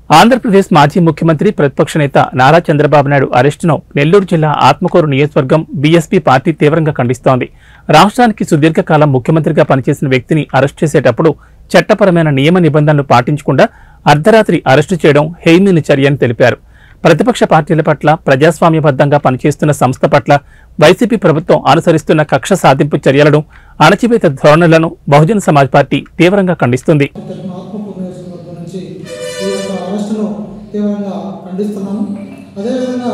ఆంధ్రప్రదేశ్ మాజీ ముఖ్యమంత్రి ప్రతిపక్ష నేత నారా చంద్రబాబు నాయుడు అరెస్టును నెల్లూరు జిల్లా ఆత్మకూరు నియోజకవర్గం బీఎస్పీ పార్టీ తీవ్రంగా ఖండిస్తోంది రాష్ట్రానికి సుదీర్ఘకాలం ముఖ్యమంత్రిగా పనిచేసిన వ్యక్తిని అరెస్ట్ చేసేటప్పుడు చట్టపరమైన నియమ నిబంధనలు పాటించకుండా అర్ధరాత్రి అరెస్టు చేయడం హేయమీని చర్య అని తెలిపారు ప్రతిపక్ష పార్టీల పట్ల ప్రజాస్వామ్యబద్ధంగా పనిచేస్తున్న సంస్థ పట్ల వైసీపీ ప్రభుత్వం అనుసరిస్తున్న కక్ష సాధింపు చర్యలను అణచివేత ధోరణులను బహుజన సమాజ్ పార్టీ తీవ్రంగా ఖండిస్తుంది తరఫున ఆత్మకూరు నియోజకవర్గం నుంచి ఈ యొక్క అరెస్టును తీవ్రంగా ఖండిస్తున్నాము అదేవిధంగా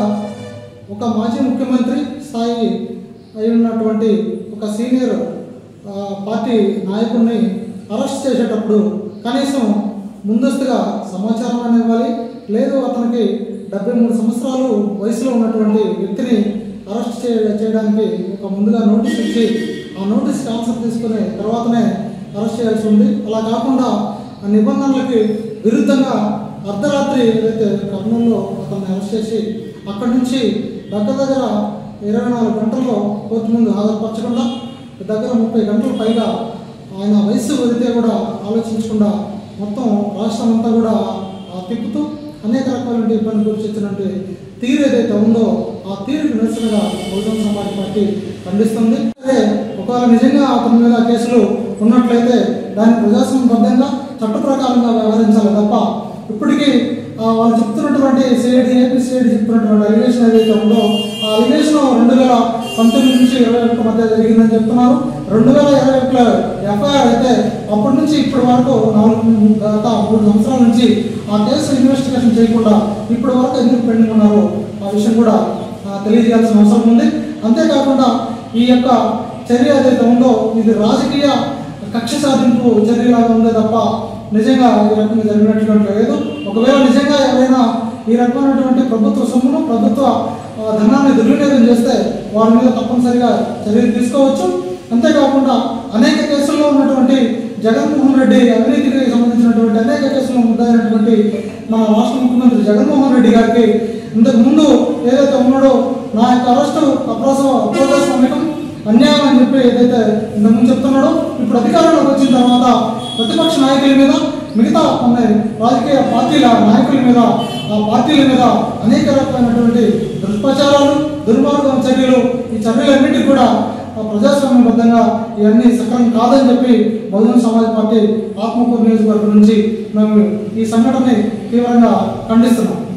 ఒక మాజీ ముఖ్యమంత్రి స్థాయి అయి ఉన్నటువంటి ఒక సీనియర్ ఆ, పార్టీ నాయకుడిని అరెస్ట్ చేసేటప్పుడు కనీసం ముందస్తుగా సమాచారం అని ఇవ్వాలి లేదు అతనికి డెబ్బై మూడు సంవత్సరాలు వయసులో ఉన్నటువంటి వ్యక్తిని అరెస్ట్ చే చేయడానికి ఒక ముందుగా నోటీస్ ఇచ్చి ఆ నోటీస్కి ఆన్సర్ తీసుకుని తర్వాతనే అరెస్ట్ చేయాల్సి ఉంది అలా కాకుండా ఆ నిబంధనలకి విరుద్ధంగా అర్ధరాత్రి ఏదైతే కర్నూలులో అతన్ని అరెస్ట్ చేసి అక్కడి నుంచి దగ్గర దగ్గర ఇరవై నాలుగు గంటల్లో కోర్టు ముందు హాజరుపరచకుండా దగ్గర ముప్పై గంటల పైగా ఆయన వయస్సు వదిలితే కూడా ఆలోచించకుండా మొత్తం రాష్ట్రం అంతా కూడా ఆ తిప్పుతూ అనేక రకాల ఇబ్బంది గురించినటువంటి తీరు ఏదైతే ఉందో ఆ తీరుకి నిరసనగా బహుజన సమాజ్ పార్టీ ఖండిస్తుంది అదే ఒకవేళ నిజంగా అతని మీద కేసులు ఉన్నట్లయితే దాన్ని ప్రజాస్వామ్యబద్ధంగా చట్ట ప్రకారంగా వ్యవహరించాలి తప్ప ఇప్పటికీ ఆ, వాళ్ళు చెప్తున్నటువంటి సిఐడి ఏపీ సిఐడి చెప్తున్నటువంటి అలిగేషన్ ఏదైతే ఉందో ఆ అలిగేషన్ రెండు వేల పంతొమ్మిది నుంచి ఇరవై ఒకటి మధ్య జరిగిందని చెప్తున్నారు రెండు వేల ఇరవై ఒకటిలో ఎఫ్ఐఆర్ అయితే అప్పటి నుంచి ఇప్పటి వరకు నాలుగు గత మూడు సంవత్సరాల నుంచి ఆ కేసు ఇన్వెస్టిగేషన్ చేయకుండా ఇప్పటి వరకు ఎందుకు పెండింగ్ ఉన్నారో ఆ విషయం కూడా ఆ, తెలియజేయాల్సిన అవసరం ఉంది అంతేకాకుండా ఈ యొక్క చర్య ఏదైతే ఉందో ఇది రాజకీయ కక్ష సాధింపు చర్యలాగా ఉందే తప్ప నిజంగా ఈ రకంగా జరిగినటువంటి లేదు ఒకవేళ నిజంగా ఎవరైనా ఈ రకమైనటువంటి ప్రభుత్వ సొమ్మును ప్రభుత్వ ఆ, ధనాన్ని దుర్వినియోగం చేస్తే వారి మీద తప్పనిసరిగా చర్యలు తీసుకోవచ్చు అంతేకాకుండా అనేక కేసుల్లో ఉన్నటువంటి జగన్మోహన్ రెడ్డి అవినీతికి సంబంధించినటువంటి అనేక కేసుల్లో ముద్దైనటువంటి మన రాష్ట్ర ముఖ్యమంత్రి జగన్మోహన్ రెడ్డి గారికి ఇంతకు ముందు ఏదైతే ఉన్నాడో నా యొక్క అరెస్టు అప్రాస అప్రజాస్వామికం అన్యాయం అని చెప్పి ఏదైతే ఇంతకుముందు చెప్తున్నాడో ఇప్పుడు అధికారంలోకి వచ్చిన తర్వాత ప్రతిపక్ష నాయకుల మీద మిగతా కొన్ని రాజకీయ పార్టీల నాయకుల మీద ఆ పార్టీల మీద అనేక రకమైనటువంటి దుష్ప్రచారాలు దుర్మార్గం చర్యలు ఈ చర్యలన్నింటినీ కూడా ఆ ప్రజాస్వామ్యబద్ధంగా ఇవన్నీ సక్రమం కాదని చెప్పి బహుజన సమాజ్ పార్టీ ఆత్మకూరు నియోజకవర్గం నుంచి మేము ఈ సంఘటనని తీవ్రంగా ఖండిస్తున్నాం